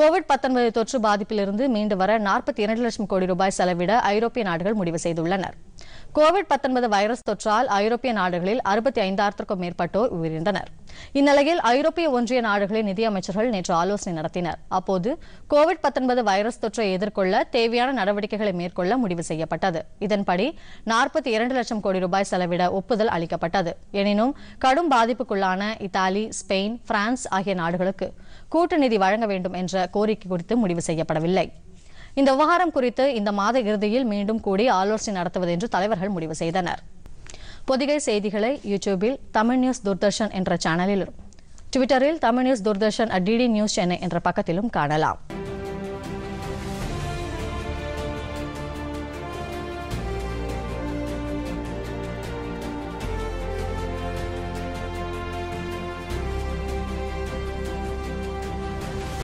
Covid 19 தொற்று பாதிப்பிலிருந்து மீண்டு வர நாற்பத்தி இரண்டு லட்சம் கோடி ரூபாய் செலவிட ஐரோப்பிய நாடுகள் முடிவு செய்துள்ளனர் கோவிட் 19 வைரஸ் தொற்றால் ஐரோப்பிய நாடுகளில் அறுபத்தி ஐந்தாயிரத்திற்கும் மேற்பட்டோர் உயிரிழந்தனர் இந்நிலையில் ஐரோப்பிய ஒன்றிய நாடுகளின் நிதியமைச்சர்கள் நேற்று ஆலோசனை நடத்தினர் அப்போது கோவிட் 19 வைரஸ் தொற்றை எதிர்கொள்ள தேவையான நடவடிக்கைகளை மேற்கொள்ள முடிவு செய்யப்பட்டது இதன்படி நாற்பத்தி இரண்டு லட்சம் கோடி ரூபாய் செலவிட ஒப்புதல் அளிக்கப்பட்டது எனினும் கடும் பாதிப்புக்குள்ளான இத்தாலி ஸ்பெயின் பிரான்ஸ் ஆகிய நாடுகளுக்கு கூட்டு நிதி வழங்க வேண்டும் என்ற கோரிக்கை குறித்து முடிவு செய்யப்படவில்லை இந்த விவகாரம் குறித்து இந்த மாத இறுதியில் மீண்டும் கூடி ஆலோசனை நடத்துவது என்று தலைவர்கள் முடிவு செய்தனர் பொதிகை செய்திகளை யூடியூபில் தமிழ் நியூஸ் தூர்தர்ஷன் என்ற சேனலிலும் ட்விட்டரில் Tamil news Doordarshan at DD news Chennai என்ற பக்கத்திலும் காணலாம்